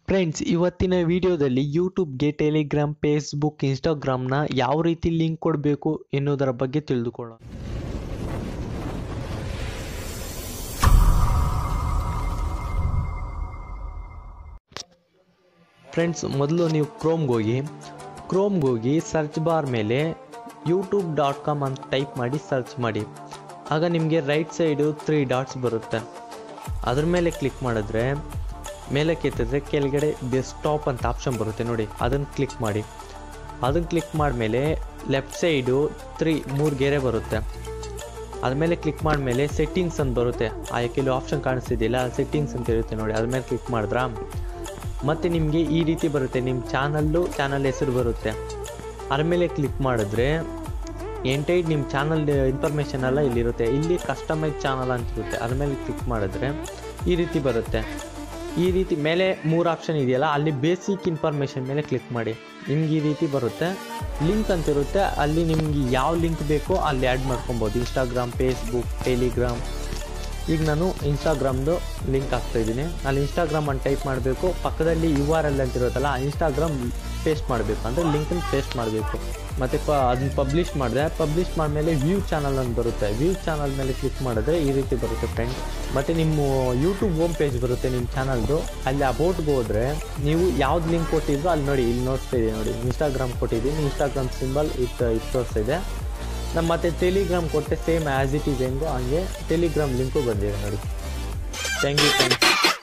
friends ಇವತ್ತಿನ ವಿಡಿಯೋದಲ್ಲಿ ಯೂಟ್ಯೂಬ್ಗೆ Telegram Facebook ಇನ್ಸ್ಟಾಗ್ರಾಮ್ನ ಯಾವ ರೀತಿ ಲಿಂಕ್ ಕೊಡಬೇಕು ಎನ್ನುವುದರ ಬಗ್ಗೆ ತಿಳಿದುಕೊಳ್ಳೋಣ ಫ್ರೆಂಡ್ಸ್ ಮೊದಲು ನೀವು ಕ್ರೋಮ್ಗೆ ಹೋಗಿ ಕ್ರೋಮ್ಗೆ ಹೋಗಿ ಸರ್ಚ್ ಬಾರ್ ಮೇಲೆ ಯೂಟ್ಯೂಬ್ ಡಾಟ್ ಕಾಮ್ ಅಂತ ಟೈಪ್ ಮಾಡಿ ಸರ್ಚ್ ಮಾಡಿ ಆಗ ನಿಮಗೆ ರೈಟ್ ಸೈಡು ತ್ರೀ ಡಾಟ್ಸ್ ಬರುತ್ತೆ ಅದ್ರ ಮೇಲೆ ಕ್ಲಿಕ್ ಮಾಡಿದ್ರೆ ಮೇಲೆ ಕೆತ್ತಿದ್ರೆ ಕೆಳಗಡೆ ಡೆಸ್ಕ್ಟಾಪ್ ಅಂತ ಆಪ್ಷನ್ ಬರುತ್ತೆ ನೋಡಿ ಅದನ್ನು ಕ್ಲಿಕ್ ಮಾಡಿ ಅದನ್ನು ಕ್ಲಿಕ್ ಮಾಡಿದ್ಮೇಲೆ ಲೆಫ್ಟ್ ಸೈಡು ತ್ರೀ ಮೂರು ಗೆರೆ ಬರುತ್ತೆ ಅದ್ಮೇಲೆ ಕ್ಲಿಕ್ ಮಾಡಿದ್ಮೇಲೆ ಸೆಟ್ಟಿಂಗ್ಸ್ ಅಂತ ಬರುತ್ತೆ ಆ ಕೆಲವು ಆಪ್ಷನ್ ಕಾಣಿಸ್ತಿದೆಯಲ್ಲ ಸೆಟ್ಟಿಂಗ್ಸ್ ಅಂತ ಇರುತ್ತೆ ನೋಡಿ ಅದ್ರ ಮೇಲೆ ಕ್ಲಿಕ್ ಮಾಡಿದ್ರಾ ಮತ್ತು ನಿಮಗೆ ಈ ರೀತಿ ಬರುತ್ತೆ ನಿಮ್ಮ ಚಾನಲ್ಲು ಚಾನಲ್ ಹೆಸರು ಬರುತ್ತೆ ಅದ್ರ ಮೇಲೆ ಕ್ಲಿಕ್ ಮಾಡಿದ್ರೆ ಎಂಟೈಡ್ ನಿಮ್ಮ ಚಾನಲ್ ಇನ್ಫಾರ್ಮೇಷನ್ ಎಲ್ಲ ಇಲ್ಲಿರುತ್ತೆ ಇಲ್ಲಿ ಕಸ್ಟಮೈಸ್ ಚಾನಲ್ ಅಂತ ಇರುತ್ತೆ ಅದ್ರ ಮೇಲೆ ಕ್ಲಿಕ್ ಮಾಡಿದ್ರೆ ಈ ರೀತಿ ಬರುತ್ತೆ ಈ ರೀತಿ ಮೇಲೆ ಮೂರು ಆಪ್ಷನ್ ಇದೆಯಲ್ಲ ಅಲ್ಲಿ ಬೇಸಿಕ್ ಇನ್ಫಾರ್ಮೇಷನ್ ಮೇಲೆ ಕ್ಲಿಕ್ ಮಾಡಿ ನಿಮ್ಗೆ ಈ ರೀತಿ ಬರುತ್ತೆ ಲಿಂಕ್ ಅಂತ ಇರುತ್ತೆ ಅಲ್ಲಿ ನಿಮ್ಗೆ ಯಾವ ಲಿಂಕ್ ಬೇಕೋ ಅಲ್ಲಿ ಆ್ಯಡ್ ಮಾಡ್ಕೊಬೋದು ಇನ್ಸ್ಟಾಗ್ರಾಮ್ ಫೇಸ್ಬುಕ್ ಟೆಲಿಗ್ರಾಮ್ ಈಗ ನಾನು ಇನ್ಸ್ಟಾಗ್ರಾಮ್ದು ಲಿಂಕ್ ಹಾಕ್ತಾ ಇದ್ದೀನಿ ಅಲ್ಲಿ ಇನ್ಸ್ಟಾಗ್ರಾಮ್ ಅಂತ ಟೈಪ್ ಮಾಡಬೇಕು ಪಕ್ಕದಲ್ಲಿ ಯು ಆರ್ ಎಲ್ ಅಂತ ಇರುತ್ತಲ್ಲ ಆ ಇನ್ಸ್ಟಾಗ್ರಾಮ್ ಪೇಸ್ಟ್ ಮಾಡಬೇಕು ಅಂದರೆ ಲಿಂಕನ್ನು ಪೇಸ್ಟ್ ಮಾಡಬೇಕು ಮತ್ತು ಪ ಅದನ್ನ ಪಬ್ಲಿಷ್ ಮಾಡಿದೆ ಪಬ್ಲಿಷ್ ಮಾಡಿದ್ಮೇಲೆ ವ್ಯೂ ಚಾನಲ್ ಅಂತ ಬರುತ್ತೆ ವ್ಯೂ ಚಾನಲ್ ಮೇಲೆ ಕ್ಲಿಕ್ ಮಾಡಿದ್ರೆ ಈ ರೀತಿ ಬರುತ್ತೆ ಫ್ರೆಂಡ್ ಮತ್ತು ನಿಮ್ಮ ಯೂಟ್ಯೂಬ್ ಹೋಮ್ ಪೇಜ್ ಬರುತ್ತೆ ನಿಮ್ಮ ಚಾನಲ್ದು ಅಲ್ಲಿ ಅಬೌಟ್ಗೆ ಹೋದರೆ ನೀವು ಯಾವ್ದು ಲಿಂಕ್ ಕೊಟ್ಟಿದ್ರು ಅಲ್ಲಿ ನೋಡಿ ಇಲ್ಲಿ ನೋಡ್ತಾ ಇದೆ ನೋಡಿ ಇನ್ಸ್ಟಾಗ್ರಾಮ್ ಕೊಟ್ಟಿದ್ದೀನಿ ಇನ್ಸ್ಟಾಗ್ರಾಮ್ ಸಿಂಬಲ್ ಇತ್ತು ಇದು ತೋರಿಸ್ತಾ ಇದೆ ನಮ್ಮ ಮತ್ತೆ ಟೆಲಿಗ್ರಾಮ್ ಕೊಟ್ಟೆ ಸೇಮ್ ಆ್ಯಸ್ ಇಟ್ ಈಸ್ ಹೆಂಗೋ ಹಂಗೆ ಟೆಲಿಗ್ರಾಮ್ ಲಿಂಕು ಬಂದಿದೆ ನೋಡಿ ಥ್ಯಾಂಕ್ ಯು ಫ್ರೆಂಡ್ಸ್